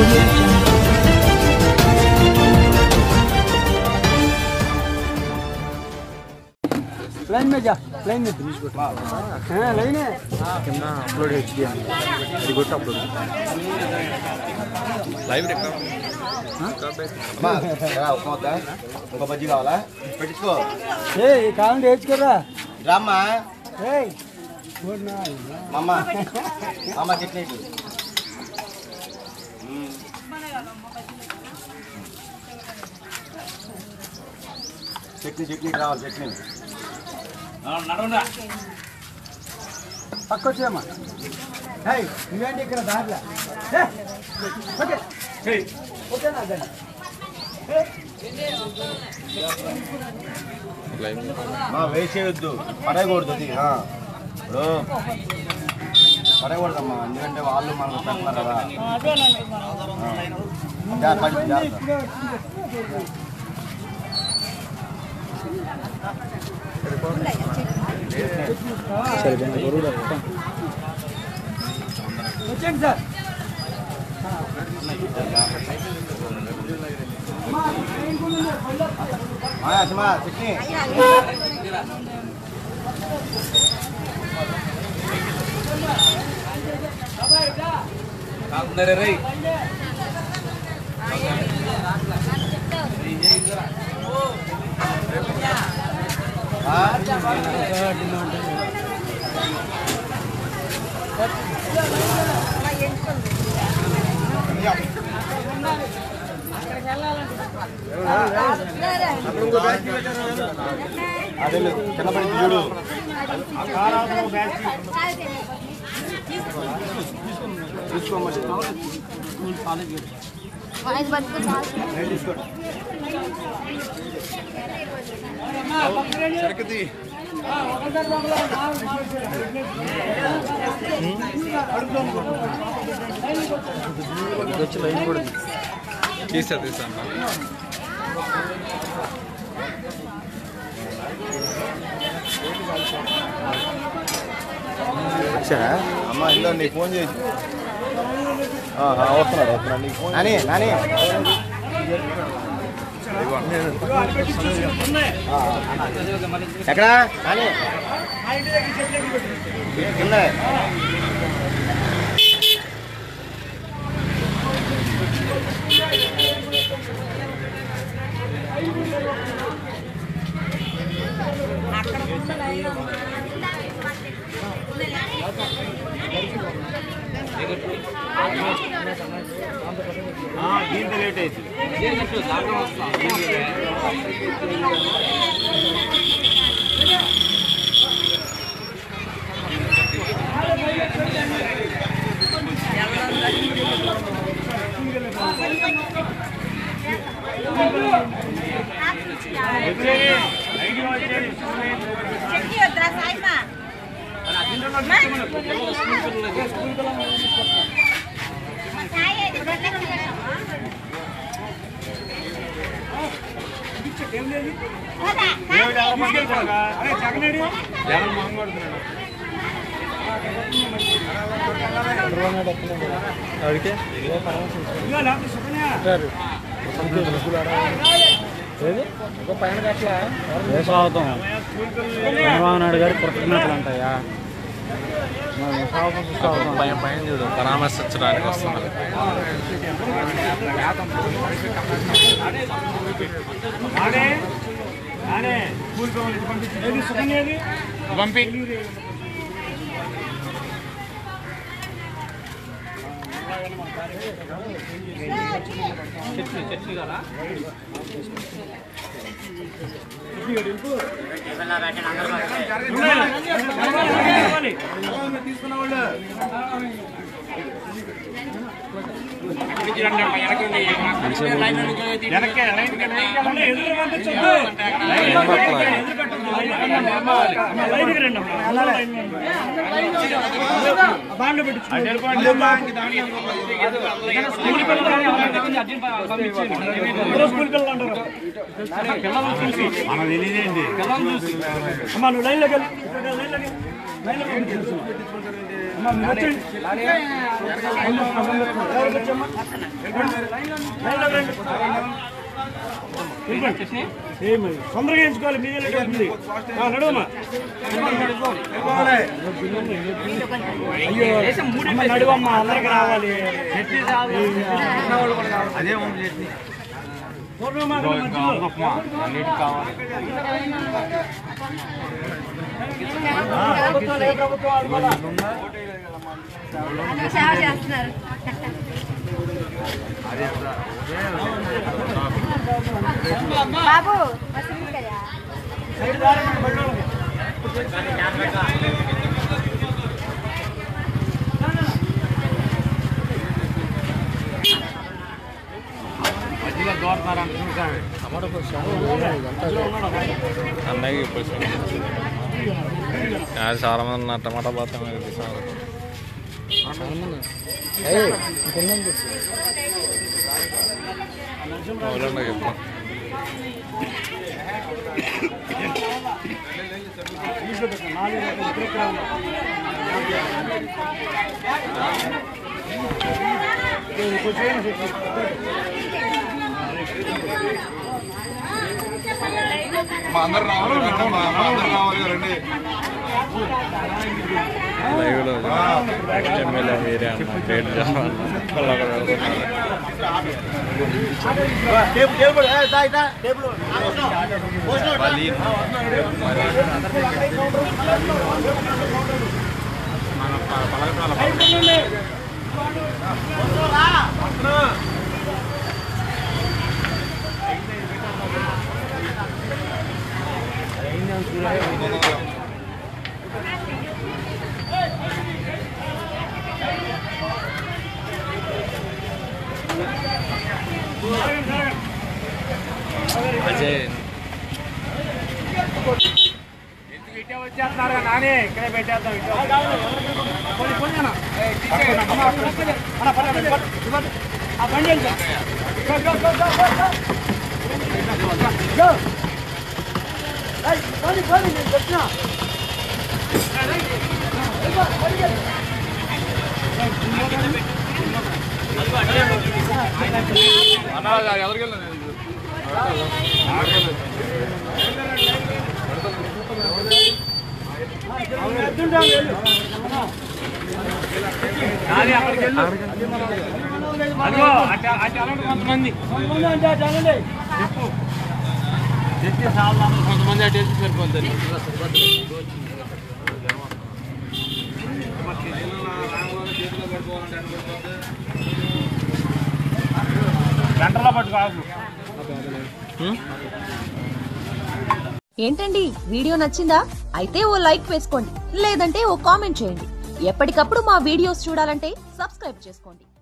audio jungle. Line में जा line में हाँ लाइन है కింద అప్లోడ్ హెచ్డి అని ఇది కొట్టి అప్లోడ్ లైవ్ అమ్మా రా, ఉప్మా వద్దా? ఇంకో బజ్జీ కావాలా పెట్టించుకో ఏ కావాలంటే వేసుకురా రామ్మా ఏ మా అమ్మ మా అమ్మ చట్నీ ఇటు. మ్మ్. చట్నీ చట్నీ ఇటు రావాలి చట్నీ పక్క వచ్చేయమ్మా హే నువ్వేంటి ఇక్కడ దారిలో ఏ, ఓకే ఓకేనా దాన్ని మా వేస్ట్ చేయొద్దు పడేయకూడదు అది ఆ. ఇప్పుడు పడేయకూడదమ్మా ఎందుకంటే వాళ్ళు మనకు పెడుతున్నారు కదా ఆ. జాగ్రత్త, పడి, జాగ్రత్త. వచ్చేయండి సార్ మాయా, సిమా, చట్నీ ఆ? అదే చిన్న పడింది చూడు తీసుకోమని వచ్చి లైన్ కూడా తీసా తీసాను వచ్చారా అమ్మ ఇందో నీ ఫోన్ చేసి ఆహా, వస్తున్నాడు వస్తున్నాడు నీకు ఫోన్ నాని నాని ఆ, ఎక్కడా నాని కింద అడిగితే పైన కట్లా స్వాగతం చంద్రబాబు నాయుడు గారి కృతజ్ఞతలు అంటాయా పైన పైన చూడు పరామర్శించడానికి వస్తున్నారు పంపి అమ్మా నువ్వు లైన్లోకి వెళ్ళి లైన్లోకి అమ్మా, మీరు వచ్చేయండి. అమ్మా, అమ్మా, ఎవరికి వచ్చమ్మా? లైన్లో రండి. వెళ్ళిపోండి. ఏమి తొందరగా ఎంచుకోవాలి మీ ఉంటుంది నడువమ్మా అయ్యో అమ్మ, నడువమ్మా అందరికి రావాలి అదే ఉంది చట్నీ పూర్ణమా మధ్యలో. ప్రభుత్వం, ఏ ప్రభుత్వం ఆడుకోవాలా? సేవ చేస్తున్నారు బాబు వస్తుంది కదా సైడ్ దారి మన బళ్ళోళ్ళకి. అన్నయ్య ఇప్పుడు చాలా మంది ఉన్నారు టమాటా బాతం చెప్తాం నాలుగు రకాల ఇక్కడ ఉన్నారు. కొంచెం వేయండి శక్తి. మా అందరు రావాలి రండి, మా మా అందరు రావాలి రండి లైవ్లో ఎమ్మెల్యే ఏరియా అన్న పేరు చెప్పాలన్న వాళ్ళు అక్కడ వెళ్తున్నారు టేబుల్ టేబుల్ ఏ, దా, దా, టేబుల్ మళ్ళీ అజయ్ వచ్చేస్తున్నారు నానే ఇక్కడే పెట్టేద్దాం ఇటు. పోనీ, పోనీ అన్న. అమ్మ, అక్కడ వస్తుంది. అన్న, పర్లేదు, పర్లేదు, ఇవ్వండి. ఆ బండి వెళ్తా. Go, go, go, go, go, go. Go. ఏయ్, పోనీ, పోనీ, నేను చెప్తున్నా. ఎవరికి వెళ్ళాను ఎత్తుంటాం, వెళ్ళు. అదిగో అట్లా అట్లా అలాంటి కొంతమంది కొంతమంది అంటే అటు అనండి. తెచ్చి సార్లు కొంతమంది అటు వేసి సరిపోతుంది గంటలో పట్టుకోవాలి ఏంటండి వీడియో నచ్చిందా అయితే ఓ లైక్ వేసుకోండి లేదంటే ఓ కామెంట్ చేయండి ఎప్పటికప్పుడు మా వీడియోస్ చూడాలంటే సబ్స్క్రైబ్ చేసుకోండి